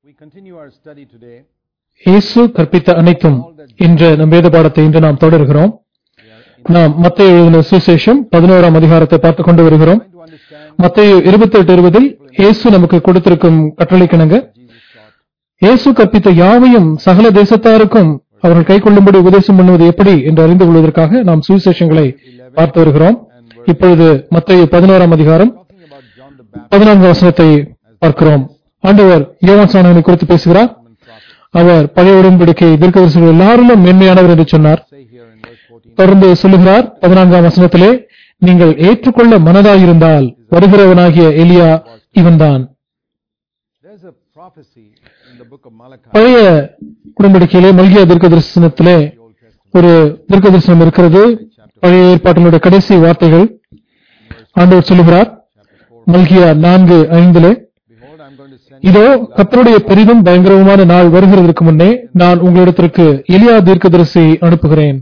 We continue our study today. இயேசு கற்பித்த அனைத்தும் என்ற நம் வேத பாடத்தை இன்று நாம் தொடர்கிறோம் நாம் மத்திய எழுதின சுசேஷம் பதினோராம் அதிகாரத்தை பார்த்துக் கொண்டு வருகிறோம் Trying to understand மத்திய இருபத்தி எட்டு இருபதில் இயேசு நமக்கு கொடுத்திருக்கும் கட்டளைக்கிணங்க Jesus taught. இயேசு கற்பித்த யாவையும் சகல தேசத்தாருக்கும் அவர்கள் கை கொள்ளும்படி உபதேசம் பண்ணுவது எப்படி என்று அறிந்து கொள்வதற்காக நாம் சுவிசேஷங்களை பார்த்து வருகிறோம் இப்பொழுது மத்திய பதினோராம் அதிகாரம் Talking about John the Baptist பதினான்கு வசனத்தை பார்க்கிறோம் ஆண்டவர் யோவான் சாணகனை குறித்து பேசுகிறார் and prophet. அவர் பழைய உடன்படிக்கை தீர்க்கதரிசிகள் எல்லாரிலும் மேன்மையானவர் என்று சொன்னார் Say here in verse 14. தொடர்ந்து சொல்லுகிறார் பதினான்காம் வசனத்திலே நீங்கள் ஏற்றுக்கொள்ள மனதாயிருந்தால் வருகிறவனாகிய எலியா இவன்தான் There's a prophecy in the book of Malachi, பழைய உடன்படிக்கையிலே மல்கியா தீர்க்க தரிசனத்திலே the Old Testament, ஒரு தீர்க்க தரிசனம் இருக்கிறது பழைய ஏற்பாட்டினுடைய கடைசி வார்த்தைகள் ஆண்டவர் சொல்லுகிறார் chapter 4. மல்கியா நான்கு ஐந்திலே Behold, I'm going to send இதோ கர்த்தருடைய பெரிதும் பயங்கரவுமான நாள் வருகிறதற்கு முன்னே நான் உங்களிடத்திற்கு எலியா தீர்க்கதரிசி அனுப்புகிறேன்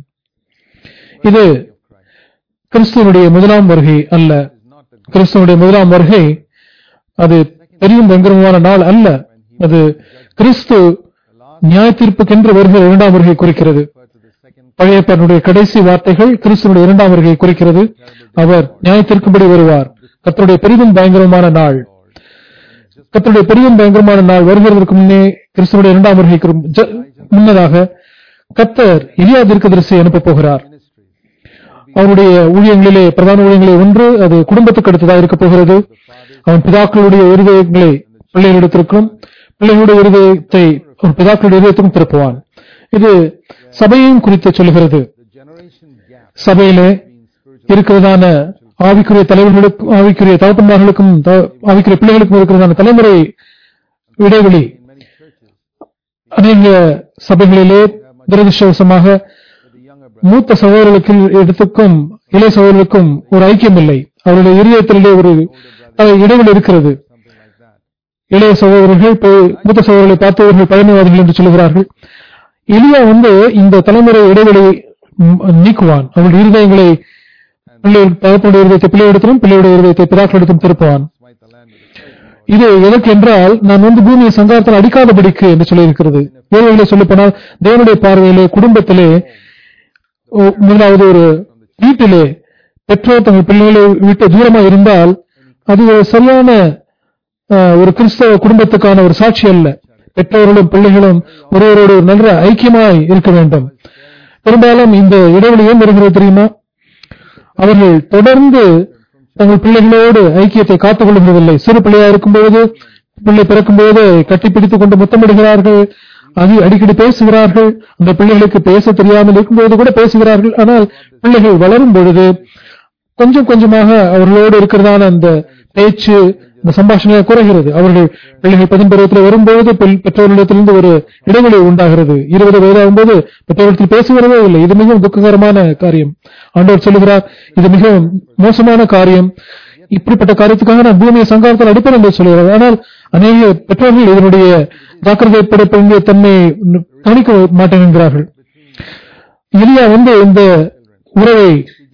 இது of Christ. கிறிஸ்துவனுடைய முதலாம் வருகை அல்ல Is not the கிறிஸ்துவனுடைய முதலாம் வருகை அது பெரியும் பயங்கரமான நாள் அல்ல அது கிறிஸ்து நியாய தீர்ப்புக்கென்று வருகிற இரண்டாம் வருகை குறிக்கிறது refer to the second பழைய ஏற்பாட்டினுடைய கடைசி வார்த்தைகள் கிறிஸ்துவனுடைய இரண்டாம் வருகை குறிக்கிறது அவர் நியாய தீர்க்கும்படி வருவார் கர்த்தருடைய பெரிதும் பயங்கரமான நாள் கர்த்தருடைய பெரிதும் பயங்கரமான நாள் வருகிறதற்கு முன்னே கிறிஸ்துவனுடைய இரண்டாம் வருகைக்கு ஜ- முன்னதாக கர்த்தர் எலியா தீர்க்கதரிசியை அனுப்பப் போகிறார் ministry. அவருடைய ஊழியங்களிலே பிரதான ஊழியங்களிலே ஒன்று அது குடும்பத்துக்கு அடுத்ததாக இருக்க போகிறது அவன் பிதாக்களுடைய இருதயங்களை பிள்ளைகளிடத்திற்கும் பிள்ளைகளுடைய இருதயத்தை அவன் பிதாக்களுடைய இருதயத்துக்கும் திருப்புவான் இது சபையையும் குறித்து சொல்லுகிறது The generation gap சபையிலே between spiritual இருக்கிறதான ஆவிக்குரிய தலைவர்களுக்கும் ஆவிக்குரிய தகப்பன்மார்களுக்கும் த- ஆவிக்குரிய பிள்ளைகளுக்கும் இருக்கிறதான தலைமுறை இடைவெளி in many churches அநேக சபைகளிலே துரதிருஷ்டவசமாக with the younger brother. மூத்த சகோதரர்களுக்கு இடத்துக்கும் இளைய சகோதரர்களுக்கும் ஒரு ஐக்கியம் இல்லை அவருடைய இருதயத்திலே ஒரு அஹ், இடைவெளி இருக்கிறது Something like that. இளைய சகோதரர்கள் போய் மூத்த சகோதரர்களை பார்த்தவர்கள் பழமைவாதிகள் என்று சொல்கிறார்கள் எலியா வந்து இந்த தலைமுறை இடைவெளியை ம், நீக்குவான் அவருடைய இருதயங்களை பிள்ளை தகப்பனுடைய இருதயத்தை பிள்ளையிடத்திலும் பிள்ளையுடைய இருதயத்தை பிதாக்களிடத்திலும் திருப்புவான் Smite the land with a sword. இது எதற்கு என்றால் நான் வந்து பூமியை சங்காரத்தில் அடிக்காதபடிக்கு என்று சொல்லியிருக்கிறது வேறுகளை சொல்லப்போனால் தேவனுடைய பார்வையிலே குடும்பத்திலே ஓ, முதலாவது ஒரு வீட்டிலே பெற்றோர் தங்கள் பிள்ளைகளை விட்டு தூரமா இருந்தால் அது ஒரு சரியான அஹ், ஒரு கிறிஸ்தவ குடும்பத்துக்கான ஒரு சாட்சி அல்ல பெற்றோர்களும் பிள்ளைகளும் ஒருவரோடு ஒரு நல்ல ஐக்கியமாய் இருக்க வேண்டும் பெரும்பாலும் இந்த இடைவெளி ஏன் வருகிறது தெரியுமா அவர்கள் தொடர்ந்து தங்கள் பிள்ளைகளோடு ஐக்கியத்தை காத்துக் கொள்கிறதில்லை சிறு பிள்ளையா இருக்கும்போது பிள்ளை பிறக்கும்போது கட்டிப்பிடித்துக் கொண்டு முத்தமிடுகிறார்கள் அது அடிக்கடி பேசுகிறார்கள் அந்த பிள்ளைகளுக்கு பேச தெரியாமல் இருக்கும்போது கூட பேசுகிறார்கள் ஆனால் பிள்ளைகள் வளரும் பொழுது கொஞ்சம் கொஞ்சமாக அவர்களோடு இருக்கிறதான அந்த பேச்சு இந்த சம்பாஷணை குறைகிறது அவர்கள் பிள்ளைகள் பதின்பருவத்தில் வரும்போது பெல்- பெற்றோர்களிடத்திலிருந்து ஒரு இடைவெளி உண்டாகிறது இருபது வயதாகும்போது பெற்றோரிடத்தில் பேசுகிறதே இல்லை இது மிகவும் துக்ககரமான காரியம் ஆண்டவர் சொல்லுகிறார் இது மிகவும் மோசமான காரியம் இப்படிப்பட்ட காரியத்துக்காக நான் பூமியை சங்காரத்தில் அடிப்பேன் என்று சொல்கிறார் ஆனால் அநேக பெற்றோர்கள் இதனுடைய ஜாக்கிரதைப்பட வேண்டிய தன்மை கவனிக்க மாட்டேன் என்கிறார்கள் எலியா வந்து இந்த உறவை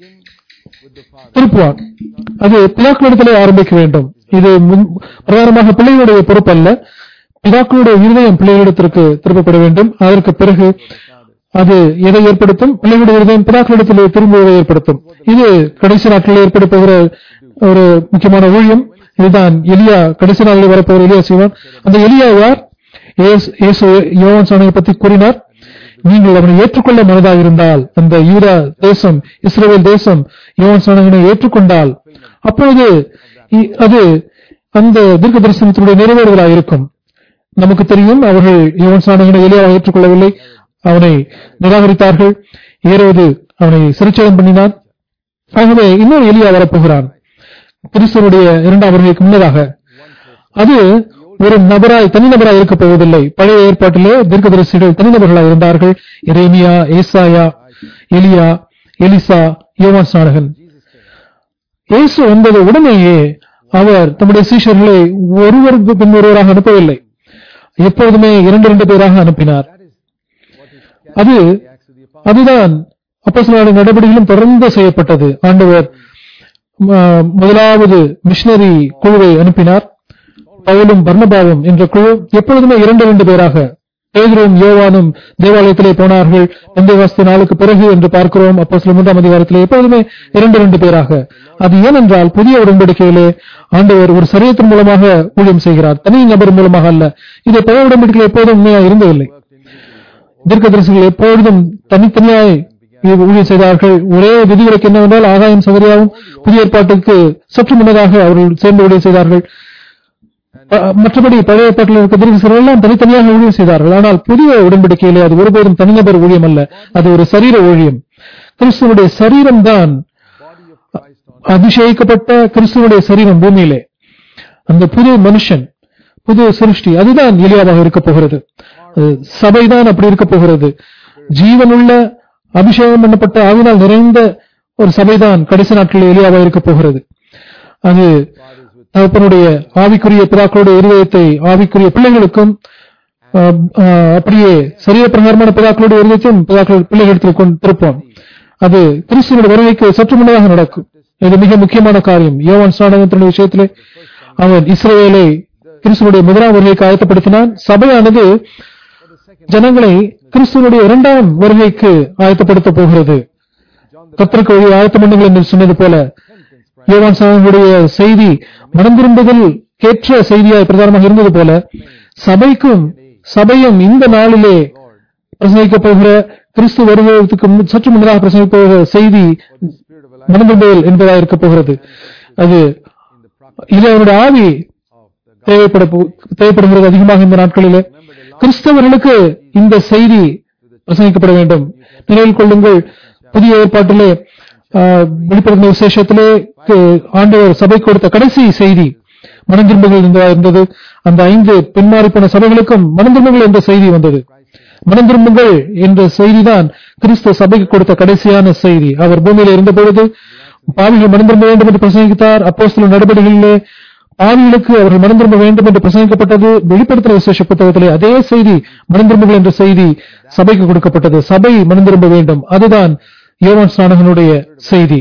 With the father. திருப்புவான் அது பிதாக்களிடத்திலே ஆரம்பிக்க வேண்டும் இது முன்- பிரதானமாக பிள்ளைகளுடைய பொறுப்பல்ல பிதாக்களுடைய இருதயம் பிள்ளைகளிடத்திற்கு திருப்பப்பட வேண்டும் அதற்கு பிறகு அது எதை ஏற்படுத்தும் பிள்ளைகளுடைய இருதயம் பிதாக்களிடத்திலே திரும்புவதை ஏற்படுத்தும் இது கடைசி நாட்களில் ஏற்பட போகிற ஒரு முக்கியமான ஊழியம் இதுதான் எலியா கடைசி நாளில் வரப்போகிற எலியா செய்வான் அந்த எலியா யார் இயேசு- இயேசு யோவான் சாமியை பற்றி கூறினார் நீங்கள் அவனை ஏற்றுக்கொள்ள மனதாக இருந்தால் அந்த யூதா தேசம் இஸ்ரேல் தேசம் யோவான் சாணகனை ஏற்றுக்கொண்டால் அப்பொழுது இ- அது அந்த தீர்க்க தரிசனத்தினுடைய நிறைவேறுதலாக இருக்கும் நமக்கு தெரியும் அவர்கள் யோவான் சாணகனை எளியாக ஏற்றுக்கொள்ளவில்லை அவனை நிராகரித்தார்கள் ஏரோது அவனை சிறைச்சேதம் பண்ணினான் ஆகவே இன்னொரு எலியா வரப்போகிறான் கிறிஸ்துவனுடைய இரண்டாம் வருகைக்கு முன்னதாக அது ஒரு நபராய் தனிநபராய் இருக்க போவதில்லை பழைய ஏற்பாட்டிலே தீர்க்கதரிசிகள் தனிநபர்களாய் இருந்தார்கள் எரேமியா ஏசாயா எலியா எலிசா யோவான் ஸ்நானகன் இயேசு வந்தது உடனேயே அவர் தம்முடைய சீஷர்களை ஒருவருக்கு பின் ஒருவராக அனுப்பவில்லை எப்பொழுதுமே இரண்டு இரண்டு பேராக அனுப்பினார் That is what is அது the Acts of the Apostles. அதுதான் அப்போஸ்தலர்களுடைய நடவடிக்கைகளும் தொடர்ந்து செய்யப்பட்டது ஆண்டவர் ஆ, முதலாவது மிஷனரி குழுவை அனுப்பினார் பவுலும் பர்ணபாவும் என்ற குழு எப்பொழுதுமே இரண்டு இரண்டு பேராக பேதுருவும் யோவானும் தேவாலயத்திலே போனார்கள் பெந்தேகாஸ்து நாளுக்கு பிறகு என்று பார்க்கிறோம் அப்போ சில மூன்றாம் அதிகாரத்திலே எப்பொழுதுமே இரண்டு இரண்டு பேராக அது ஏனென்றால் புதிய உடன்படிக்கையிலே ஆண்டவர் ஒரு சரியத்தின் மூலமாக ஊழியம் செய்கிறார் தனி நபர் மூலமாக அல்ல இது பழைய உடன்படிக்கையில் எப்போதும் உண்மையாக இருந்ததில்லை தீர்க்கதரிசிகள் எப்பொழுதும் தனித்தனியாய் இது ஊழியம் செய்தார்கள் ஒரே விதிவிலக்கு என்னவென்றால் ஆகாயம் சகரியாவும் புதிய ஏற்பாட்டுக்கு சற்று முன்னதாக அவர்கள் சேர்ந்து ஊழியம் செய்தார்கள் அஹ் மற்றபடி பழைய ஏற்பாட்டில் இருக்க தீர்க்கதரிசிகள் எல்லாம் தனித்தனியாக ஊழியம் செய்தார்கள் ஆனால் புதிய உடன்படிக்கையிலே அது ஒருபோதும் தனிநபர் ஊழியம் அல்ல அது ஒரு சரீர ஊழியம் கிறிஸ்துவனுடைய சரீரம் தான் அபிஷேகிக்கப்பட்ட கிறிஸ்துவனுடைய சரீரம் பூமியிலே அந்த புது மனுஷன் புது சிருஷ்டி அதுதான் எளியாவாக இருக்க போகிறது அது சபைதான் அப்படி இருக்க போகிறது ஜீவனுள்ள அபிஷேகம் பண்ணப்பட்ட ஆவினால் நிறைந்த ஒரு சபைதான் கடைசி நாட்களில் எளியாவாக இருக்க போகிறது அது தகப்பனுடைய ஆவிக்குரிய பிதாக்களுடைய இருதயத்தை ஆவிக்குரிய பிள்ளைகளுக்கும் ஆஹ், ஆஹ், அப்படியே சரிய பிரகாரமான பிதாக்களுடைய இருதயத்தையும் பிதாக்கள் பிள்ளைகளிடத்தில் கொண்டு திருப்போம் அது கிறிஸ்துவனுடைய வருகைக்கு சற்று முன்னதாக நடக்கும் இது மிக முக்கியமான காரியம் யோவான் ஸ்நானகத்தினுடைய விஷயத்திலே அவன் இஸ்ரவேலை கிறிஸ்துவனுடைய முதலாம் வருகைக்கு ஆயத்தப்படுத்தினான் சபையானது ஜனங்களை கிறிஸ்துவனுடைய இரண்டாம் வருகைக்கு ஆயத்தப்படுத்த போகிறது கத்தருக்கு வழி ஆயத்தம் பண்ணுங்கள் என்று சொன்னது போல யோவான் சாமியுடைய செய்தி மனம் திரும்புதல் கேற்ற செய்தியாய் பிரதானமாக இருந்தது போல சபைக்கும் சபையும் இந்த நாளிலே பிரசங்கிக்க போகிற கிறிஸ்து வருவதற்கு மு- சற்று முன்னதாக பிரசங்கிக்க போகிற செய்தி மனம் திரும்புதல் என்பதாக இருக்க போகிறது அது இது அவருடைய ஆவி தேவைப்பட போ- தேவைப்படுகிறது அதிகமாக இந்த நாட்களிலே கிறிஸ்தவர்களுக்கு இந்த செய்தி பிரசங்கிக்கப்பட வேண்டும் நினைவில் கொள்ளுங்கள் புதிய ஏற்பாட்டிலே ஆஹ், வெளிப்படுத்தின விசேஷத்திலே கு- ஆண்டவர் சபை கொடுத்த கடைசி செய்தி மனம் திரும்புகள் என்பதாக இருந்தது அந்த ஐந்து பின்மாறி போன சபைகளுக்கும் மனம் திரும்புகள் என்ற செய்தி வந்தது மனம் திரும்புங்கள் என்ற செய்திதான் கிறிஸ்து சபைக்கு கொடுத்த கடைசியான செய்தி அவர் பூமியில இருந்த பொழுது பாவிகள் மனம் திரும்ப வேண்டும் என்று பிரசங்கித்தார் அப்போ சில நடவடிக்கைகளிலே பாவிகளுக்கு அவர்கள் மனம் திரும்ப வேண்டும் என்று பிரசங்கிக்கப்பட்டது வெளிப்படுத்தின விசேஷ புத்தகத்திலே அதே செய்தி மனம் திரும்புங்கள் என்ற செய்தி சபைக்கு கொடுக்கப்பட்டது சபை மனம் திரும்ப வேண்டும் அதுதான் யோவான் ஸ்நானகனுடைய செய்தி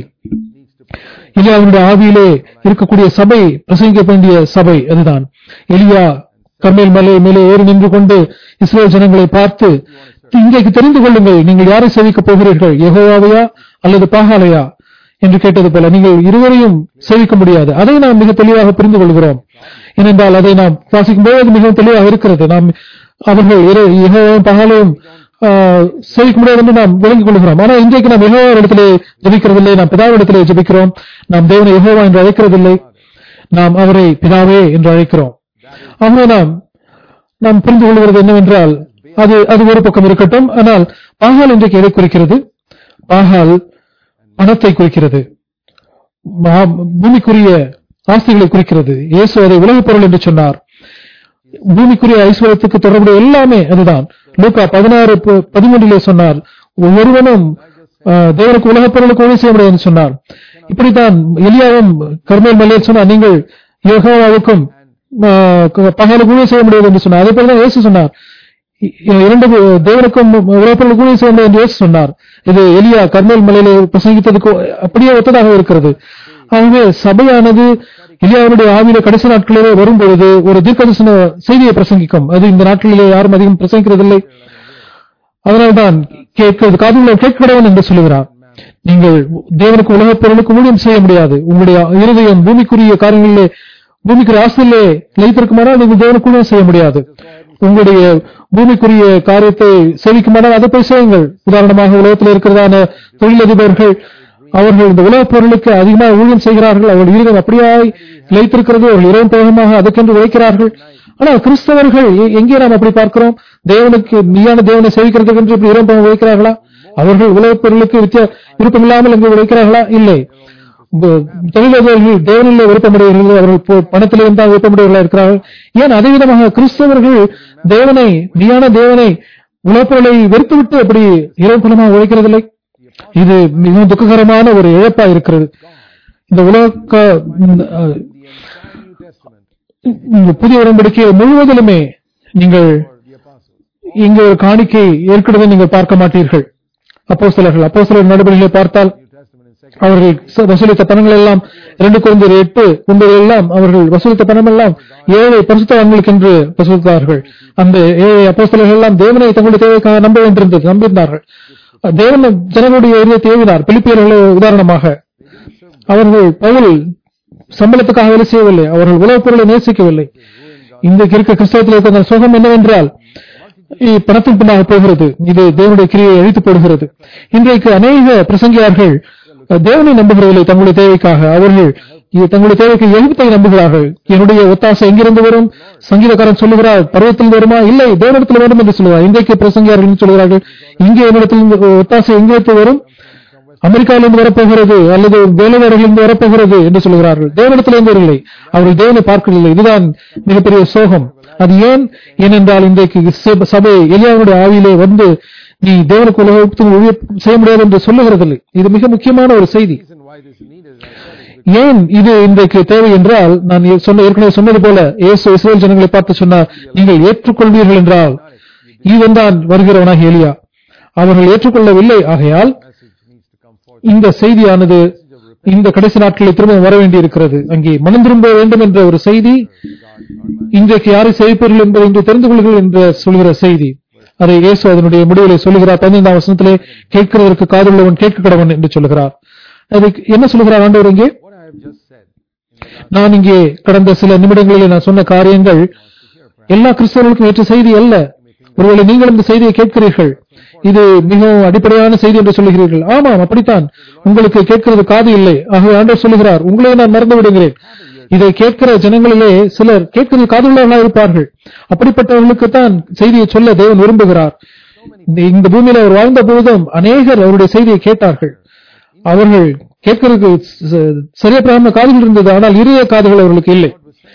இல்லை அவருடைய ஆவியிலே இருக்கக்கூடிய சபை பிரசங்கிக்க வேண்டிய சபை அதுதான் எலியா கர்மேல் மலை மேலே ஏறி நின்று கொண்டு இஸ்ரேல் ஜனங்களை பார்த்து இன்றைக்கு தெரிந்து கொள்ளுங்கள் நீங்கள் யாரை சேவிக்கப் போகிறீர்கள் யெகோவாவையா அல்லது பாகாலையா என்று கேட்டது போல நீங்கள் இருவரையும் சேவிக்க முடியாது அதை நாம் மிக தெளிவாக புரிந்து கொள்கிறோம் ஏனென்றால் அதை நாம் வாசிக்கும் போது அது மிகவும் தெளிவாக இருக்கிறது நாம் அவர்கள் இரு- யெகோவாவும் பகாலையும் ஆஹ், சேவிக்க முடியாது என்று நாம் விளங்கிக் கொள்கிறோம் ஆனால் இன்றைக்கு நாம் யெகோவா இடத்திலே ஜபிக்கிறதில்லை நாம் பிதாவிடத்திலே ஜபிக்கிறோம் நாம் தேவனை யெகோவா என்று அழைக்கிறதில்லை நாம் அவரை பிதாவே என்று அழைக்கிறோம் ஆகவே நாம் நாம் புரிந்து கொள்வது என்னவென்றால் அது அது ஒரு பக்கம் இருக்கட்டும் ஆனால் பாகால் இன்றைக்கு எதை குறிக்கிறது பாகால் பணத்தை குறிக்கிறது மா- பூமிக்குரிய ஆஸ்திகளை குறிக்கிறது இயேசு அதை உலகப் பொருள் என்று சொன்னார் பூமிக்குரிய ஐஸ்வர்யத்துக்கு தொடர்புடைய எல்லாமே அதுதான் லூக்கா பதினாறு ப- பதிமூன்றிலே சொன்னார் ஒருவனும் ஆஹ், தேவனுக்கு உலகப் பொருளுக்கு உதவி செய்ய முடியாது என்று சொன்னார் இப்படித்தான் எலியாவும் கர்மேல் மலையில் சொன்னார் நீங்கள் யோகாவுக்கும் பகலுக்கு ஊழியம் செய்ய முடியாது என்று சொன்னார் அதே போலதான் இயேசு சொன்னார் இ- இரண்டு பே- தேவனுக்கும் உலகப்பொருளுக்கு ஊழியம் செய்ய முடியாது என்று இயேசு சொன்னார் இது எலியா கர்மேல் மலையில பிரசங்கித்ததுக்கு அப்படியே ஒத்ததாக இருக்கிறது ஆகவே சபையானது எலியாவுடைய ஆவியில கடைசி நாட்களிலே வரும்பொழுது ஒரு தீர்க்கதரிசன செய்தியை பிரசங்கிக்கும் அது இந்த நாட்களிலே யாரும் அதிகம் பிரசங்கிக்கிறதில்லை அதனால்தான் கேட்கிறது காதுகளை கேட்கிறவன் என்று சொல்லுகிறார் நீங்கள் தேவனுக்கு உலகப் பொருளுக்கு ஊழியம் செய்ய முடியாது உங்களுடைய இருதயம் பூமிக்குரிய காரியங்களிலே பூமிக்குரிய ஆசையிலே லைத்திருக்குமானால் நீங்கள் தேவனுக்கு ஊழியம் செய்ய முடியாது உங்களுடைய பூமிக்குரிய காரியத்தை சேவிக்குமானால் அதை போய் செய்யுங்கள் உதாரணமாக உலகத்தில் இருக்கிறதான தொழிலதிபர்கள் அவர்கள் இந்த உலகப் பொருளுக்கு அதிகமாக ஊழியம் செய்கிறார்கள் அவர்கள் இருதயம் அப்படியாய் நிலைத்திருக்கிறது அவர்கள் இரவும் போகமாக அதற்கென்று உழைக்கிறார்கள் ஆனால் கிறிஸ்தவர்கள் எ- எங்கே நாம் அப்படி பார்க்கிறோம் தேவனுக்கு மெய்யான தேவனை சேவிக்கிறதுக்கு என்று இப்படி இரவும் போக உழைக்கிறார்களா அவர்கள் உலகப் பொருளுக்கு வித்தியா விருப்பமில்லாமல் எங்கு உழைக்கிறார்களா இல்லை ப- தொழிலதிபர்கள் தேவனிலே விருப்பமுடையவர்கள் அவர்கள் போ- பணத்திலே இருந்தால் விருப்பமுடையவர்களாக இருக்கிறார்கள் ஏன் அதே விதமாக கிறிஸ்தவர்கள் தேவனை மெய்யான தேவனை உலகப்பொருளை வெறுத்துவிட்டு அப்படி இரவு பணமாக உழைக்கிறதில்லை இது மிகவும் துக்ககரமான ஒரு இழப்பா இருக்கிறது இந்த உலக இந்த, அஹ், The entire New Testament இந்த புதிய உடன்படிக்கை முழுவதிலுமே நீங்கள் for the apostles. இங்கு ஒரு காணிக்கை ஏற்கிறதை நீங்கள் பார்க்க மாட்டீர்கள் அப்போ சிலர்கள் அப்போ சிலர் நடவடிக்கைகளை பார்த்தால் New Testament in அவர்கள் ச- வசூலித்த பணங்கள் எல்லாம் இரண்டு குழந்தை எட்டு ஒன்பது எல்லாம் அவர்கள் வசூலித்த பணம் எல்லாம் ஏழை பரிசுத்தவான்களுக்கு என்று வசூலித்தார்கள் அந்த ஏழை அப்போஸ்தலர்கள் எல்லாம் தேவனை தங்களுடைய தேவைக்காக நம்ப வேண்டியிருந்தது நம்பியிருந்தார்கள் தேவன் ஜனங்களுடைய இதயத்தை ஏவினார் பிலிப்பியர்களை உதாரணமாக அவர்கள் பவுல் சம்பளத்துக்காக வேலை செய்யவில்லை அவர்கள் உலகப் பொருளை நேசிக்கவில்லை இன்றைக்கு இருக்க கிறிஸ்தவத்தில் இருக்கிற சுகம் என்னவென்றால் இ- பணத்தின் பின்னாக போகிறது இது தேவனுடைய கிரியை அழித்து போடுகிறது இன்றைக்கு அநேக பிரசங்கியார்கள் அஹ், தேவனை நம்புகிறதில்லை தங்களுடைய தேவைக்காக அவர்கள் இது தங்களுடைய தேவைக்கு எழுத்தை நம்புகிறார்கள் என்னுடைய ஒத்தாசை எங்கிருந்து வரும் சங்கீதக்காரன் சொல்லுகிறார் பருவத்தில் வருமா இல்லை தேவனிடத்தில் வரும் என்று சொல்லுவார் இன்றைக்கு பிரசங்கியார்கள் என்ன சொல்கிறார்கள் இங்கே என்னிடத்தில் ஒத்தாசை எங்கிருந்து வரும் அமெரிக்காவிலிருந்து வரப்போகிறது அல்லது வேலைவாடலிருந்து வரப்போகிறது என்று சொல்கிறார்கள் தேவனிடத்திலிருந்து வரவில்லை அவர்கள் தேவனை பார்க்கவில்லை இதுதான் மிகப்பெரிய சோகம் அது ஏன் ஏனென்றால் இன்றைக்கு சப- சபை எலியாவுடைய ஆவியிலே வந்து நீ தேவனுக்கு உலகத்தில் ஊழியம் செய்ய முடியாது என்று சொல்லுகிறதில்லை இது மிக முக்கியமான ஒரு செய்தி reason why this need is, I said, is ஏன் இது இன்றைக்கு தேவை என்றால் நான் ஏ- சொன்ன ஏற்கனவே சொன்னது போல இயேசு இஸ்ரேல் ஜனங்களை பார்த்து சொன்னார் நீங்கள் ஏற்றுக்கொள்வீர்கள் என்றால் இவன் தான் வருகிறவனாக எலியா அவர்கள் ஏற்றுக்கொள்ளவில்லை ஆகையால் message needs to come forth. இந்த செய்தியானது இந்த கடைசி நாட்களில் திரும்ப வர வேண்டியிருக்கிறது அங்கே மனம் திரும்ப வேண்டும் என்ற ஒரு செய்தி இன்றைக்கு யாரை செய்ப்பீர்கள் என்பதை இன்று தெரிந்து கொள்கிறீர்கள் என்று சொல்கிற செய்தி அதை இயேசு அதனுடைய முடிவிலே சொல்லுகிறார் பதினைந்தாம் வசனத்திலே கேட்கிறதற்கு காதுள்ளவன் கேட்க கடவன் என்று சொல்லுகிறார் அதுக்கு என்ன சொல்லுகிறார் ஆண்டவர் இங்கே What I have just said in the last நான் இங்கே கடந்த சில நிமிடங்களிலே நான் சொன்ன காரியங்கள் எல்லா கிறிஸ்தவர்களுக்கும் ஏற்ற செய்தி அல்ல ஒருவேளை நீங்கள் இந்த செய்தியை கேட்கிறீர்கள் இது மிகவும் அடிப்படையான செய்தி என்று சொல்லுகிறீர்கள் ஆமாம் அப்படித்தான் உங்களுக்கு கேட்கிறது காது இல்லை ஆகவே ஆண்டவர் சொல்லுகிறார் உங்களை நான் மறந்து விடுகிறேன் இதை கேட்கிற ஜனங்களிலே சிலர் கேட்கிறது காதுள்ளவர்களாக இருப்பார்கள் அப்படிப்பட்டவர்களுக்கு தான் செய்தியை சொல்ல தேவன் விரும்புகிறார் இந்த- இந்த பூமியில அவர் வாழ்ந்த பொழுதும் அநேகர் அவருடைய செய்தியை கேட்டார்கள் அவர்கள் கேட்கிறதுக்கு ச- சரியா பிரகாரம் காதுகள் இருந்தது ஆனால் இருதய காதுகள் அவர்களுக்கு இல்லை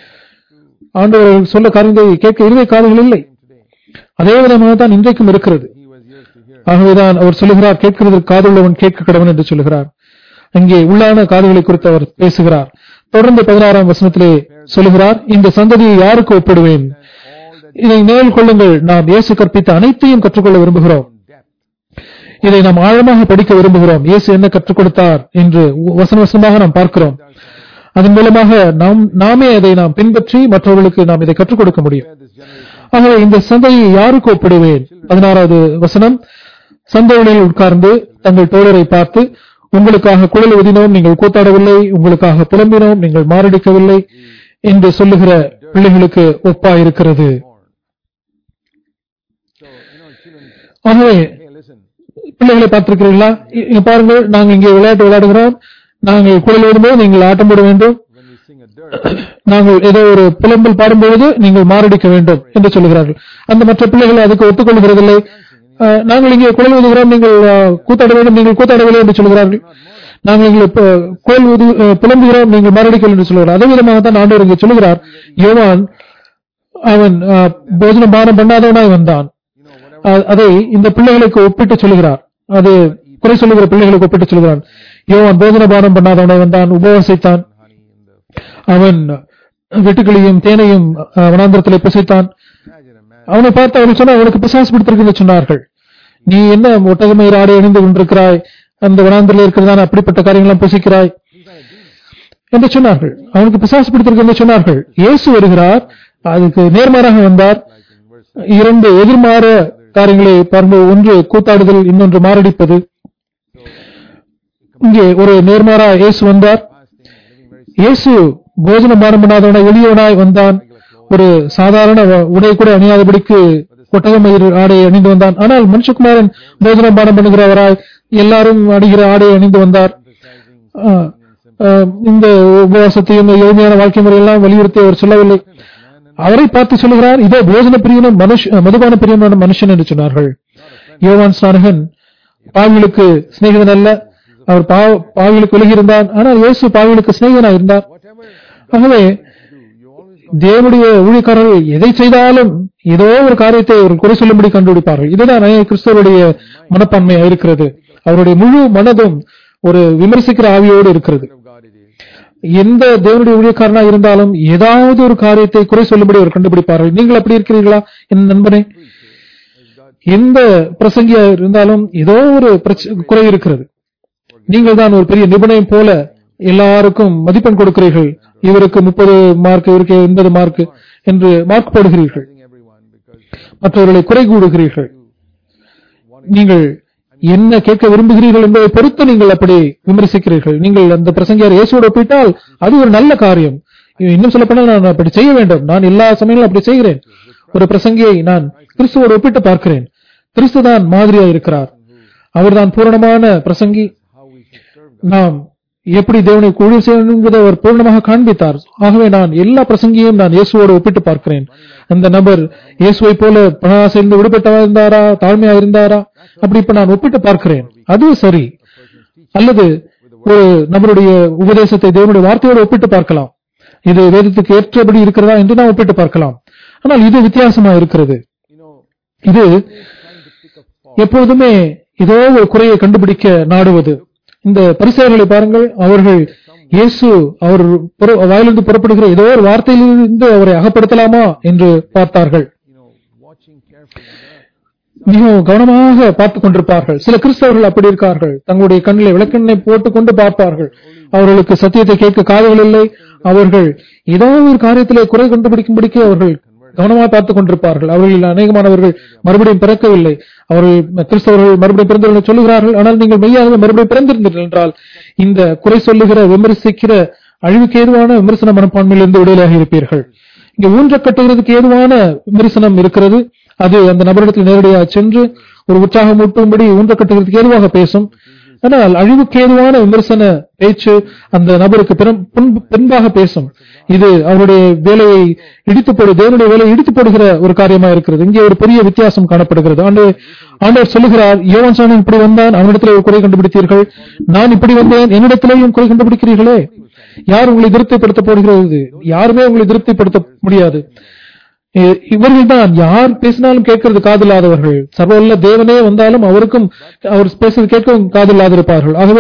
ஆண்டவர் அவர்கள் சொல்ல காரியத்தை கேட்க இருதய காதுகள் இல்லை அதே விதமாக தான் இன்றைக்கும் இருக்கிறது he was years to hear. ஆகவேதான் அவர் சொல்லுகிறார் கேட்கிறதற்கு காதுள்ளவன் கேட்க கடவன் என்று சொல்லுகிறார் அங்கே உள்ளான காதுகளை குறித்து அவர் பேசுகிறார் தொடர்ந்து பதினாறாம் வசனத்திலே சொல்லுகிறார் இந்த சந்ததியை யாருக்கு ஒப்பிடுவேன் All that இதை நினைவு கொள்ளுங்கள் நாம் இயேசு கற்பித்த அனைத்தையும் கற்றுக்கொள்ள விரும்புகிறோம் depth. இதை நாம் ஆழமாக படிக்க விரும்புகிறோம் இயேசு என்ன கற்றுக் கொடுத்தார் என்று வசன வசனமாக நாம் பார்க்கிறோம் அதன் மூலமாக நாம் நாமே அதை நாம் பின்பற்றி மற்றவர்களுக்கு நாம் இதை கற்றுக் கொடுக்க முடியும் Where this generation ஆகவே இந்த சந்தையை யாருக்கு ஒப்பிடுவேன் பதினாறாவது வசனம் சந்தைகளில் உட்கார்ந்து தங்கள் தோழரை பார்த்து உங்களுக்காக குழல் ஊதினோம் நீங்கள் கூத்தாடவில்லை உங்களுக்காக புலம்பினோம் நீங்கள் மாரடிக்கவில்லை என்று சொல்லுகிற பிள்ளைகளுக்கு ஒப்பாயிருக்கிறது born. So, you know, children, ஆகவே hey, listen, பிள்ளைகளை பார்த்திருக்கிறீர்களா இ- இங்க பாருங்கள் நாங்கள் இங்கே விளையாட்டு விளையாடுகிறோம் நாங்கள் குழல் ஊதும்போது நீங்கள் ஆட்டம் போட வேண்டும் when we sing a dirt, நாங்கள் ஏதோ ஒரு புலம்பல் பாடும்பொழுது நீங்கள் மாரடிக்க வேண்டும் என்று சொல்லுகிறார்கள் அந்த மற்ற பிள்ளைகள் அதுக்கு ஒத்துக்கொள்கிறதில்லை அஹ், நாங்கள் இங்கே குழல் ஊதுகிறோம் நீங்கள் அஹ், கூத்தாட வேண்டும் நீங்கள் கூத்தாடவில்லை என்று சொல்கிறார்கள் நாங்கள் இங்கே ப- குழல் ஊது அஹ், புலம்புகிறோம் நீங்கள் மாரடிக்கல் என்று சொல்கிறார் அதே விதமாக தான் ஆண்டவர் இங்கே சொல்லுகிறார் யோவான் அவன் அஹ், போஜனம் பானம் பண்ணாதவனாய் வந்தான் you know, whatever அ- அதை இந்த பிள்ளைகளுக்கு ஒப்பிட்டு சொல்லுகிறார் அது குறை சொல்லுகிற பிள்ளைகளுக்கு ஒப்பிட்டு சொல்லுகிறான் யோவான் போஜன பானம் பண்ணாதவனாய் வந்தான் உபவாசித்தான் honey in the, அவன் வெட்டுக்கிளியும் தேனையும் அஹ், வனாந்திரத்திலே புசைத்தான் imagine a man, அவனை பார்த்து அவர்கள் சொன்னா அவனுக்கு பிசாசு பிடித்திருக்கு சொன்னார்கள் நீ என்ன ஒட்டகமயிர் ஆடை அணிந்து கொண்டிருக்கிறாய் அந்த வனாந்திரில் இருக்கிறதான அப்படிப்பட்ட காரியங்களாம் புசிக்கிறாய் என்று சொன்னார்கள் அவனுக்கு பிசாசு பிடித்திருக்கு என்று சொன்னார்கள் இயேசு வருகிறார் அதுக்கு நேர்மாறாக வந்தார் like in verse இரண்டு எதிர்மாற காரியங்களை பார்க்கும்போது ஒன்று கூத்தாடுதல் இன்னொன்று மாரடிப்பது இங்கே ஒரு நேர்மாறா இயேசு வந்தார் fasting and living very இயேசு போஜனம் பானம் பண்ணாதவனாய் எளியவனாய் வந்தான் ஒரு சாதாரண வ- உடை கூட அணியாதபடிக்கு ஒட்டகமயிர் ஆடை அணிந்து வந்தான் ஆனால் மனுஷகுமாரன் போஜனம் பானம் பண்ணுகிறவராய் எல்லாரும் அணிகிற ஆடை அணிந்து வந்தார் emphasizing ஆ, ஆ, இந்த உபவாசத்தையும் எளிமையான வாழ்க்கை முறையெல்லாம் வலியுறுத்தி அவர் சொல்லவில்லை அவரை பார்த்து சொல்லுகிறார் இதோ போஜன பிரியனும் மனுஷ மதுபான பிரியமான மனுஷன் என்று சொன்னார்கள் யோவான் ஸ்நானகன் பாவிகளுக்கு சிநேகிதன் அல்ல அவர் பாவ- பாவிகளுக்கு விலகி இருந்தான் ஆனால் இயேசு பாவிகளுக்கு சிநேகிதனாக இருந்தார் whatever ஆகவே you do, you always தேவனுடைய ஊழியக்காரர்கள் எதை செய்தாலும் ஏதோ ஒரு காரியத்தை ஒரு குறை சொல்லும்படி கண்டுபிடிப்பார்கள் இதுதான் அநேக கிறிஸ்தவருடைய மனப்பான்மை இருக்கிறது அவருடைய முழு மனதும் ஒரு விமர்சிக்கிற ஆவியோடு இருக்கிறது of God it is. எந்த தேவனுடைய ஊழியக்காரனா இருந்தாலும் ஏதாவது ஒரு காரியத்தை குறை சொல்லும்படி அவர் கண்டுபிடிப்பார்கள் நீங்கள் அப்படி இருக்கிறீர்களா என் நண்பனே எந்த பிரசங்கியா இருந்தாலும் ஏதோ ஒரு பிரச்ச- குறை இருக்கிறது நீங்கள் தான் ஒரு பெரிய நிபுணம் போல எல்லாருக்கும் மதிப்பெண் கொடுக்கிறீர்கள் இவருக்கு முப்பது மார்க் இவருக்கு எண்பது மார்க் என்று மார்க் போடுகிறீர்கள் praising everyone because மற்றவர்களை குறை கூடுகிறீர்கள் நீங்கள் என்ன கேட்க விரும்புகிறீர்கள் என்பதை பொறுத்து நீங்கள் அப்படி விமர்சிக்கிறீர்கள் நீங்கள் அந்த பிரசங்கியார் இயேசுவோடு ஒப்பிட்டால் அது ஒரு நல்ல காரியம் இன்னும் சொல்ல போனால் நான் அப்படி செய்ய வேண்டும் நான் எல்லா சமயங்களும் அப்படி செய்கிறேன் ஒரு பிரசங்கியை நான் கிறிஸ்துவோடு ஒப்பிட்டு பார்க்கிறேன் கிறிஸ்து தான் மாதிரியா இருக்கிறார் அவர்தான் பூரணமான பிரசங்கி how we should serve God. நாம் எப்படி தேவனை ஊழியம் செய்யணும் என்பதை அவர் பூர்ணமாக காண்பித்தார் ஆகவே நான் எல்லா பிரசங்கியையும் நான் இயேசுவோடு ஒப்பிட்டு பார்க்கிறேன் அந்த நபர் இயேசுவை போல பணாசைந்து விடுபட்டவா இருந்தாரா தாழ்மையா இருந்தாரா அப்படி இப்ப நான் ஒப்பிட்டு பார்க்கிறேன் அது சரி அல்லது ஒரு நபருடைய உபதேசத்தை தேவனுடைய வார்த்தையோடு ஒப்பிட்டு பார்க்கலாம் இது வேதத்துக்கு ஏற்றபடி இருக்கிறதா என்று நாம் ஒப்பிட்டு பார்க்கலாம் ஆனால் இது வித்தியாசமா இருக்கிறது You know, இது trying to pick up fault. எப்பொழுதுமே ஏதோ ஒரு குறையை கண்டுபிடிக்க நாடுவது இந்த பரிசெயர்களை பாருங்கள் அவர்கள் இயேசு அவர் புற- வாயிலிருந்து புறப்படுகிற ஏதோ ஒரு வார்த்தையிலிருந்து அவரை அகப்படுத்தலாமா என்று பார்த்தார்கள் You know, watching carefully. There மிகவும் கவனமாக பார்த்துக் கொண்டிருப்பார்கள் சில கிறிஸ்தவர்கள் அப்படி இருக்கார்கள் தங்களுடைய கண்ணிலே விளக்கெண்ணை போட்டுக் கொண்டு பார்ப்பார்கள் அவர்களுக்கு சத்தியத்தை கேட்க காதுகள் இல்லை அவர்கள் ஏதாவது ஒரு காரியத்திலே குறை கண்டுபிடிக்கும்படிக்கு அவர்கள் கவனமாக பார்த்துக் கொண்டிருப்பார்கள் அவர்களில் அநேகமானவர்கள் மறுபடியும் பிறக்கவில்லை அவர்கள் கிறிஸ்தவர்கள் மறுபடியும் பிறந்தவர்கள் சொல்லுகிறார்கள் ஆனால் நீங்கள் மெய்யாகவே மறுபடியும் பிறந்திருந்தீர்கள் என்றால் இந்த குறை சொல்லுகிற விமர்சிக்கிற அழிவுக்கு ஏதுவான விமர்சன மனப்பான்மையிலிருந்து விடுதலையாக இருப்பீர்கள் இங்க ஊன்ற கட்டுகிறதுக்கு ஏதுவான விமர்சனம் இருக்கிறது அது அந்த நபரிடத்தில் நேரடியாக சென்று ஒரு உற்சாகம் ஊட்டும்படி ஊன்ற கட்டுகிறதுக்கு ஏதுவாக பேசும் ஆனால் அழிவுக்கு ஏதுவான விமர்சன பேச்சு அந்த நபருக்கு பிறம்- பின்பு- பின்பாக பேசும் இது அவருடைய வேலையை இடித்து போடு தேவனுடைய வேலையை இடித்து போடுகிற ஒரு காரியமா இருக்கிறது இங்கே ஒரு பெரிய வித்தியாசம் காணப்படுகிறது ஆண்டு ஆண்டவர் சொல்லுகிறார் யோவான் சாணன் இப்படி வந்தான் அவனிடத்தில் ஒரு குறை கண்டுபிடித்தீர்கள் நான் இப்படி வந்தேன் என்னிடத்திலேயும் குறை கண்டுபிடிக்கிறீர்களே யார் உங்களை திருப்திப்படுத்த போடுகிறது யாருமே உங்களை திருப்திப்படுத்த முடியாது இ- இவர்கள்தான் யார் பேசினாலும் கேட்கறது காதில்லாதவர்கள் சர்வல்ல தேவனே வந்தாலும் அவருக்கும் அவர் பேசுறது கேட்கவும் காதில்லாதிருப்பார்கள் ஆகவே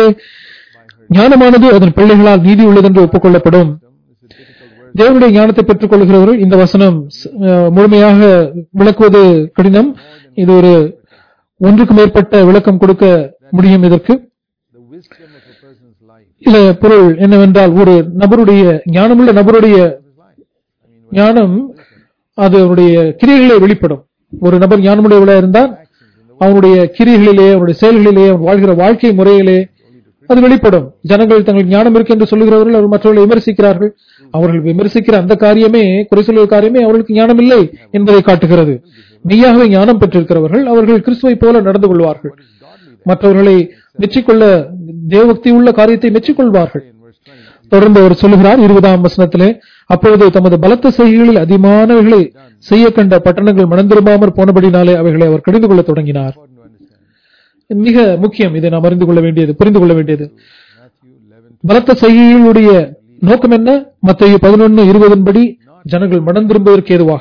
ஞானமானது அதன் பிள்ளைகளால் நீதி உள்ளதென்று ஒப்புக்கொள்ளப்படும் is a difficult word. தேவனுடைய ஞானத்தை பெற்றுக் கொள்கிறவர்கள் இந்த வசனம் ஸ்- அஹ், முழுமையாக விளக்குவது கடினம் இது ஒரு ஒன்றுக்கு மேற்பட்ட விளக்கம் கொடுக்க முடியும் இதற்கு The wisdom of a person's life. இல்ல பொருள் என்னவென்றால் ஒரு நபருடைய ஞானமுள்ள நபருடைய His life. I mean, when ஞானம் அது அவருடைய கிரியைகளே வெளிப்படும் ஒரு நபர் ஞானமுடையவளா இருந்தால் அவனுடைய கிரியைகளிலே அவனுடைய செயல்களிலே அவன் வாழ்கிற வாழ்க்கை முறையிலே அது வெளிப்படும் ஜனங்கள் தங்களுக்கு ஞானம் இருக்கு என்று சொல்லுகிறவர்கள் அவர் மற்றவர்களை விமர்சிக்கிறார்கள் அவர்கள் விமர்சிக்கிற அந்த காரியமே குறை சொல்லுகிற காரியமே அவர்களுக்கு ஞானம் இல்லை என்பதை காட்டுகிறது மெய்யாகவே ஞானம் பெற்றிருக்கிறவர்கள் அவர்கள் கிறிஸ்துவை போல நடந்து கொள்வார்கள் மற்றவர்களை மெச்சிக்கொள்ள தேவபக்தி உள்ள காரியத்தை மெச்சிக்கொள்வார்கள் in verse 20, தொடர்ந்து அவர் சொல்லுகிறார் இருபதாம் வசனத்திலே அப்பொழுது தமது பலத்த செய்கைகளில் அதிகமானவைகளை செய்ய கண்ட பட்டணங்கள் மணந்திரும்பாமற் போனபடினாலே அவைகளை அவர் கடிந்து கொள்ள தொடங்கினார் important to understand. மிக முக்கியம் இதை நாம் அறிந்து கொள்ள வேண்டியது புரிந்து கொள்ள வேண்டியது Matthew 11, பலத்த செய்கைகளுடைய நோக்கம் என்ன மத்திய பதினொன்னு இருபதன் படி ஜனங்கள் மனம் திரும்புவதற்கு ஏதுவாக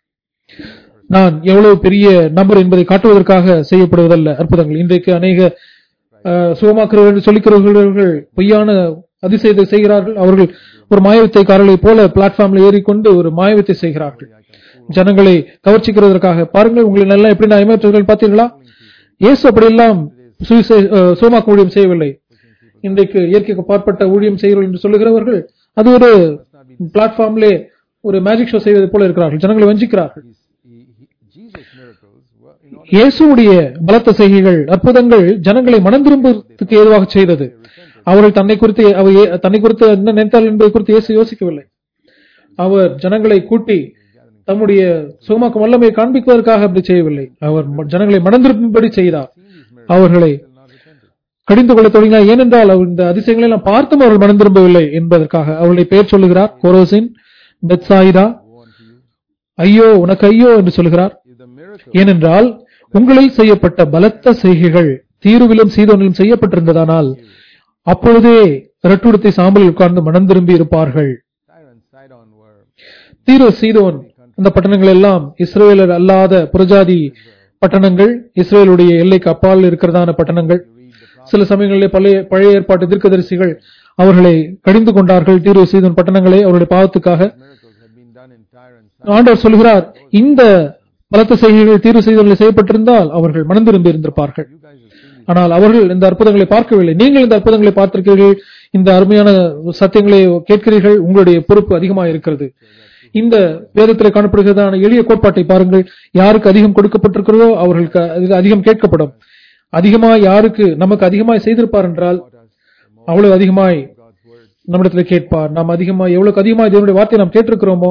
நான் எவ்வளவு பெரிய நபர் என்பதை காட்டுவதற்காக செய்யப்படுவதல்ல அற்புதங்கள் இன்றைக்கு அநேக அஹ், சுகமாக்குறவர்கள் என்று சொல்லிக்கிறவர்கள் பொய்யான அதிசயத்தை செய்கிறார்கள் அவர்கள் ஒரு மாயவித்தைக்காரர்களை போல பிளாட்ஃபார்ம்ல ஏறிக்கொண்டு ஒரு மாயவித்தை செய்கிறார்கள் ஜனங்களை கவர்ச்சிக்கிறதற்காக பாருங்கள் உங்களை நல்லா எப்படி நான் ஏமாற்றுகள் பார்த்தீர்களா இயேசு அப்படியெல்லாம் சுவிசே- அஹ், சுகமாக்க ஊழியம் செய்யவில்லை இன்றைக்கு இயற்கைக்கு பாற்பட்ட ஊழியம் செய்கிறோம் என்று சொல்லுகிறவர்கள் அது ஒரு பிளாட்ஃபார்ம்லே ஒரு மேஜிக் ஷோ செய்வது போல இருக்கிறார்கள் ஜனங்களை வஞ்சிக்கிறார்கள் he's, he, he, Jesus' miracles, were, in order இயேசுடைய பலத்த செய்கைகள் அற்புதங்கள் ஜனங்களை மனம் திரும்புவதற்கு ஏதுவாக செய்தது அவர்கள் தன்னை குறித்து அவர் ஏ- தன்னை குறித்து என்ன நினைத்தார்கள் என்பதை குறித்து இயேசு யோசிக்கவில்லை அவர் ஜனங்களை கூட்டி தம்முடைய சுகமாக்கும் வல்லமையை காண்பிப்பதற்காக அப்படி செய்யவில்லை அவர் ம- ஜனங்களை மனம் திரும்பும்படி செய்தார் அவர்களை still not repented. கடிந்து கொள்ள தொடங்கினார் ஏனென்றால் அவர் இந்த அதிசயங்களை எல்லாம் பார்த்தும் அவர்கள் மனம் திரும்பவில்லை என்பதற்காக அவருடைய பெயர் சொல்லுகிறார் Chorazin Bethsaida Woe unto you. ஐயோ உனக்கு ஐயோ என்று சொல்லுகிறார் If the miracle ஏனென்றால் உங்களில் செய்யப்பட்ட பலத்த செய்கைகள் தீருவிலும் சீதோனிலும் செய்யப்பட்டிருந்ததானால் அப்பொழுதே இரட்டுடுத்தை சாம்பலில் உட்கார்ந்து மனம் திரும்பி இருப்பார்கள் Tyre and Sidon were தீரு சீதோன் அந்த பட்டணங்கள் எல்லாம் இஸ்ரேலர் அல்லாத புறஜாதி பட்டணங்கள் இஸ்ரேலுடைய எல்லைக்கு அப்பால் இருக்கிறதான பட்டணங்கள் சில சமயங்களிலே பழைய பழைய ஏற்பாட்டு தீர்க்கதரிசிகள் அவர்களை கடிந்து கொண்டார்கள் தீரு சீதோன் பட்டணங்களை அவருடைய பாவத்துக்காக miracles had been done in Tyre and Sidon. ஆண்டவர் சொல்கிறார் இந்த பலத்த செய்கைகள் தீர்வு செய்தவர்கள் செய்யப்பட்டிருந்தால் அவர்கள் மனம் திரும்பி இருந்திருப்பார்கள் You guys have seen these ஆனால் அவர்கள் இந்த அற்புதங்களை பார்க்கவில்லை நீங்கள் இந்த அற்புதங்களை பார்த்திருக்கிறீர்கள் இந்த அருமையான சத்தியங்களை கேட்கிறீர்கள் உங்களுடைய பொறுப்பு அதிகமாக இருக்கிறது இந்த வேதத்தில் காணப்படுகிறதான எளிய கோட்பாட்டை பாருங்கள் யாருக்கு அதிகம் கொடுக்கப்பட்டிருக்கிறதோ அவர்களுக்கு அது அதிகம் கேட்கப்படும் அதிகமாய் யாருக்கு நமக்கு அதிகமாய் செய்திருப்பார் என்றால் அவ்வளவு அதிகமாய் நம்மிடத்துல கேட்பார் நாம் அதிகமாய் எவ்வளவுக்கு அதிகமாய் தேவனுடைய வார்த்தையை நாம் கேட்டிருக்கிறோமோ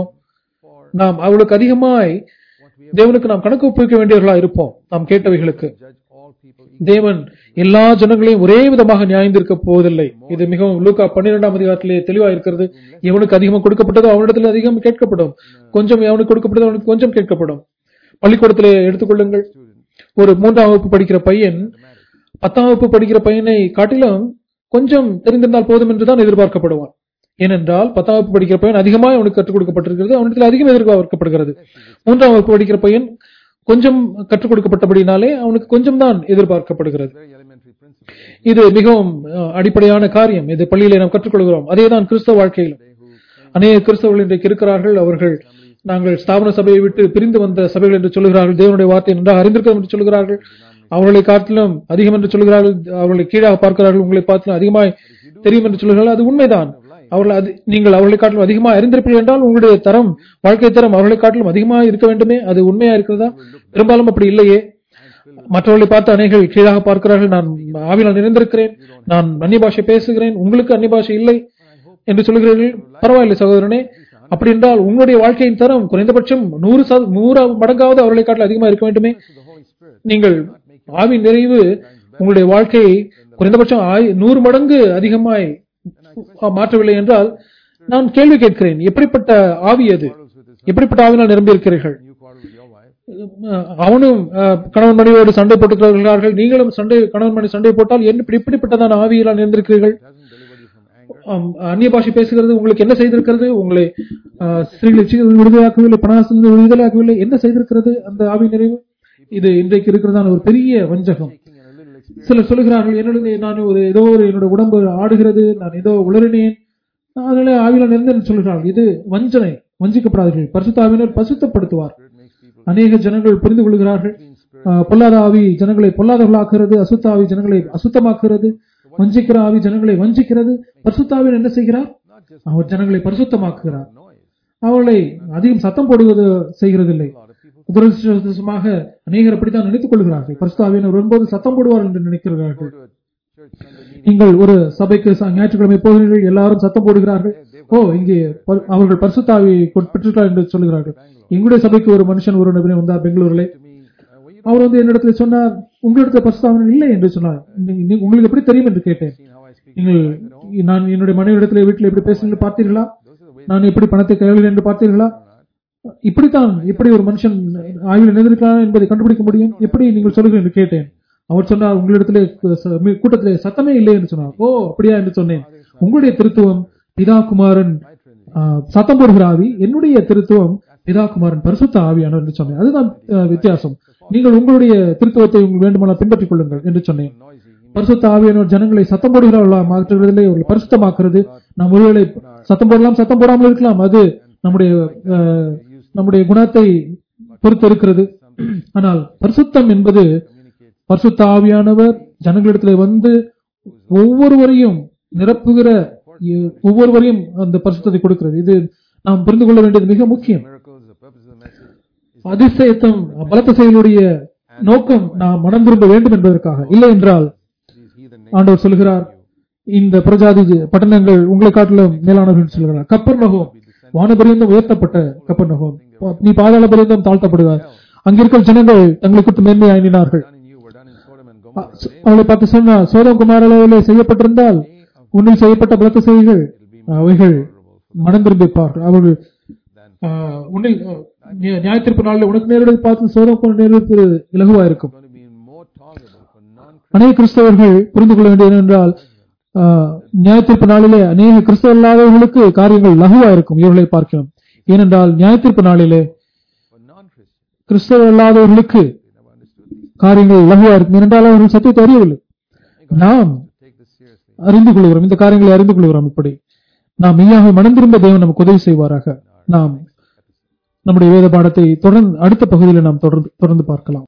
நாம் அவ்வளவுக்கு அதிகமாய் தேவனுக்கு நாம் கணக்கு ஒப்புவிக்க வேண்டியவர்களா இருப்போம் நாம் கேட்டவைகளுக்கு judge all people தேவன் எல்லா ஜனங்களையும் ஒரே விதமாக நியாயந்திருக்க போவதில்லை இது மிகவும் லூக்கா பன்னிரெண்டாம் அதிகாரத்திலே தெளிவா இருக்கிறது எவனுக்கு அதிகம் கொடுக்கப்பட்டதோ அவனிடத்தில் அதிகம் கேட்கப்படும் கொஞ்சம் எவனுக்கு கொடுக்கப்பட்டதோ அவனுக்கு கொஞ்சம் கேட்கப்படும் பள்ளிக்கூடத்திலே எடுத்துக்கொள்ளுங்கள் ஒரு மூன்றாம் வகுப்பு படிக்கிற பையன் பத்தாம் வகுப்பு படிக்கிற பையனை காட்டிலும் கொஞ்சம் தெரிந்திருந்தால் போதும் என்றுதான் எதிர்பார்க்கப்படுவான் ஏனென்றால் பத்தாம் வகுப்பு படிக்கிற பையன் அதிகமாக அவனுக்கு கற்றுக் கொடுக்கப்பட்டிருக்கிறது அவனிடத்தில் அதிகம் எதிர்பார்க்கப்படுகிறது மூன்றாம் வகுப்பு படிக்கிற பையன் கொஞ்சம் கற்றுக் கொடுக்கப்பட்டபடினாலே அவனுக்கு கொஞ்சம் தான் எதிர்பார்க்கப்படுகிறது very elementary principle இது மிகவும் அஹ், அடிப்படையான காரியம் இது பள்ளியிலே நாம் கற்றுக்கொள்கிறோம் அதேதான் கிறிஸ்தவ வாழ்க்கையிலும் அநேக கிறிஸ்தவர்கள் இன்றைக்கு இருக்கிறார்கள் அவர்கள் நாங்கள் ஸ்தாபன சபையை விட்டு பிரிந்து வந்த சபைகள் என்று சொல்கிறார்கள் தேவனுடைய வார்த்தை நன்றாக அறிந்திருக்கிறோம் என்று சொல்கிறார்கள் அவர்களை காட்டிலும் அதிகம் என்று சொல்கிறார்கள் அவர்களை கீழாக பார்க்கிறார்கள் உங்களை பார்த்திலும் அதிகமாய் தெரியும் என்று சொல்கிறார்கள் அது உண்மைதான் அவர்கள் அது நீங்கள் அவர்களை காட்டிலும் அதிகமாக அறிந்திருப்பீர்கள் என்றால் உங்களுடைய தரம் வாழ்க்கை தரம் அவர்களை காட்டிலும் அதிகமாக இருக்க வேண்டுமே அது உண்மையா இருக்கிறதா பெரும்பாலும் அப்படி இல்லையே மற்றவர்களை பார்த்து அநேகர் கீழாக பார்க்கிறார்கள் நான் ஆவினால் நிறைந்திருக்கிறேன் நான் அந்நிய பாஷை பேசுகிறேன் உங்களுக்கு அந்நிய பாஷை இல்லை என்று சொல்கிறீர்கள் பரவாயில்லை சகோதரனே அப்படி என்றால் உங்களுடைய வாழ்க்கையின் தரம் குறைந்தபட்சம் நூறு சத- நூறு மடங்காவது அவர்களை காட்டில் அதிகமாக இருக்க வேண்டுமே the Holy Spirit நீங்கள் ஆவின் நிறைவு உங்களுடைய வாழ்க்கையை குறைந்தபட்சம் ஆய்- நூறு மடங்கு அதிகமாய் மாற்றவில்லை என்றால் நான் கேள்வி கேட்கிறேன் எப்படிப்பட்ட ஆவி அது quarrels with his எப்படிப்பட்ட ஆவினால் நிரம்பி இருக்கிறீர்கள் you quarrel with your wife அஹ் அவனும் அஹ், கணவன் மனைவியோடு சண்டை போட்டுக்கிறார்கள் நீங்களும் சண்டை கணவன் மனைவி சண்டை போட்டால் என்ன இப்படி- இப்படிப்பட்டதான ஆவியெல்லாம் இருந்திருக்கிறீர்கள் it hasn't delivered you from anger ஆம், அந்நிய பாஷை பேசுகிறது உங்களுக்கு என்ன செய்திருக்கிறது உங்களை அஹ், ஸ்திரீகளை சீக்கிரம் விடுதலையாக்கவில்லை பணாசந்து விடுதலையாக்கவில்லை என்ன செய்திருக்கிறது அந்த ஆவி நிறைவு இது இன்றைக்கு இருக்கிறதான ஒரு பெரிய வஞ்சகம் taking in a little experience சிலர் சொல்லுகிறார்கள் என்னுடைய நான் ஒரு ஏதோ ஒரு என்னோட உடம்பு ஆடுகிறது நான் ஏதோ உளறினேன் அதனால ஆவியில் நிறந்தேன் சொல்கிறார்கள் இது வஞ்சனை வஞ்சிக்கப்படாதீர்கள் பரிசுத்த ஆவியினர் பரிசுத்தப்படுத்துவார் Spirit makes people அநேக ஜனங்கள் புரிந்து கொள்கிறார்கள் clean spirit ஆஹ், பொல்லாத ஆவி ஜனங்களை பொல்லாதவர்களாக்குகிறது அசுத்த ஆவி ஜனங்களை அசுத்தமாக்குறது வஞ்சிக்கிற ஆவி ஜனங்களை வஞ்சிக்கிறது பரிசுத்தாவின் என்ன செய்கிறார் not just அவர் ஜனங்களை பரிசுத்தமாக்குகிறார் noise அவர்களை அதிகம் சத்தம் போடுவது செய்கிறதில்லை a lot of people துரதிருஷ்டவசமாக அநேகர் அப்படித்தான் நினைத்துக் கொள்கிறார்கள் பரிசுத்தாவினர் வரும்போது சத்தம் போடுவார் என்று நினைக்கிறார்கள் go to a church Sunday meeting நீங்கள் ஒரு சபைக்கு ச- ஞாயிற்றுக்கிழமை போகிறீர்கள் எல்லாரும் சத்தம் போடுகிறார்கள் ஓ இங்கே ப- அவர்கள் பரிசுத்தாவி பெற்றிருக்கிறார் என்று சொல்லுகிறார்கள் எங்களுடைய சபைக்கு ஒரு மனுஷன் ஒரு நபர் வந்தார் பெங்களூரில் to me uh, well you அவர் வந்து என்னிடத்துல சொன்னார் உங்களிடத்துல பரிசுத்தாவினர் இல்லை என்று சொன்னார் நீ- நீ- உங்களுக்கு எப்படி தெரியும் என்று கேட்டேன் seen how I speak நீங்கள் நான் என்னுடைய மனைவிடத்துல வீட்டில் எப்படி பேசுகிறேன் பார்த்தீர்களா those are the ways நான் எப்படி பணத்தை கையாளுகிறேன் என்று பார்த்தீர்களா இப்படித்தான் எப்படி ஒரு மனுஷன் ஆய்வில் நினைந்திருக்கிறான் என்பதை கண்டுபிடிக்க முடியும் எப்படி நீங்கள் சொல்லுங்கள் என்று கேட்டேன் அவர் சொன்னார் உங்களிடத்திலே ச- மீ- கூட்டத்திலே சத்தமே இல்லை என்று சொன்னார் ஓ அப்படியா என்று சொன்னேன் உங்களுடைய திருத்துவம் பிதா குமாரன் ஆ, சத்தம் போடுகிற ஆவி என்னுடைய திருத்துவம் பிதா குமாரன் பரிசுத்த ஆவியானவர் என்று சொன்னேன் அதுதான் ஆ, வித்தியாசம் நீங்கள் உங்களுடைய திருத்துவத்தை உங்கள் வேண்டுமானால் பின்பற்றிக் கொள்ளுங்கள் என்று சொன்னேன் noisy பரிசுத்த ஆவியானவர் ஜனங்களை சத்தம் போடுகிறவர்களா மாற்றுவதில்லை அவர்களை பரிசுத்தமாக்குறது நாம் ஒருவேளை சத்தம் போடலாம் சத்தம் போடாமல் இருக்கலாம் அது நம்முடைய அஹ், நம்முடைய குணத்தை பொறுத்து இருக்கிறது ஆனால் பரிசுத்தம் என்பது communicates பரிசுத்த ஆவியானவர் ஜனங்களிடத்தில் வந்து ஒவ்வொருவரையும் நிரப்புகிற எ- ஒவ்வொருவரையும் அந்த பரிசுத்தத்தை கொடுக்கிறது இது நாம் புரிந்து கொள்ள வேண்டியது மிக முக்கியம் miracles the purpose of the message is அதிசயத்தம் பலத்த செயலுடைய நோக்கம் நாம் மனம் திரும்ப வேண்டும் என்பதற்காக இல்லை என்றால் these heathen ஆண்டவர் சொல்கிறார் இந்த பிரஜாதி பட்டணங்கள் உங்களை காட்டிலும் மேலானவர்கள் என்று சொல்கிறார் கப்பர் நகோம் வானபரியந்தம் உயர்த்தப்பட்ட கப்பர் நகோம் நீ பாதாள பரியந்தம் தாழ்த்தப்படுவார் அங்கிருக்கிற ஜனங்கள் தங்களை குறித்து மேன்மை ஆயினார்கள் done in you were done in Sodom and Gomorrah அவளை பார்த்து சொன்னார் சோதம் குமாரளவிலே செய்யப்பட்டிருந்தால் உன்னில் செய்யப்பட்ட பலத்த செய்திகள் அவைகள் மனம் திரும்பிப்பார்கள் அவர்கள் then ஆஹ், உன்னில் ஆஹ், நியா- நியாயத்தீர்ப்பு நாளில் உனக்கு நேரிடல் பார்த்து சோதம் போன நேரிடுவது இலகுவா இருக்கும் going to be more tolerable for non அநேக கிறிஸ்தவர்கள் புரிந்து கொள்ள வேண்டியது என்னவென்றால் ஆஹ், நியாயத்தீர்ப்பு நாளிலே அநேக கிறிஸ்தவ இல்லாதவர்களுக்கு காரியங்கள் லகுவா இருக்கும் இவர்களை பார்க்கிறோம் ஏனென்றால் நியாயத்தீர்ப்பு நாளிலே for non-Christians கிறிஸ்தவ இல்லாதவர்களுக்கு they never understood these காரியங்கள் லகுவா இருக்கும் ஏனென்றால் அவர்கள் சத்தியத்தை அறியவில்லை நாம் take this seriously அறிந்து கொள்கிறோம் இந்த காரியங்களை அறிந்து கொள்கிறோம் இப்படி நாம் மெய்யாக மனம் திரும்ப தேவன் நமக்கு உதவி செய்வாராக நாம் நம்முடைய வேத பாடத்தை தொடர்ந்து அடுத்த பகுதியில் நாம் தொடர்ந்து தொடர்ந்து பார்க்கலாம்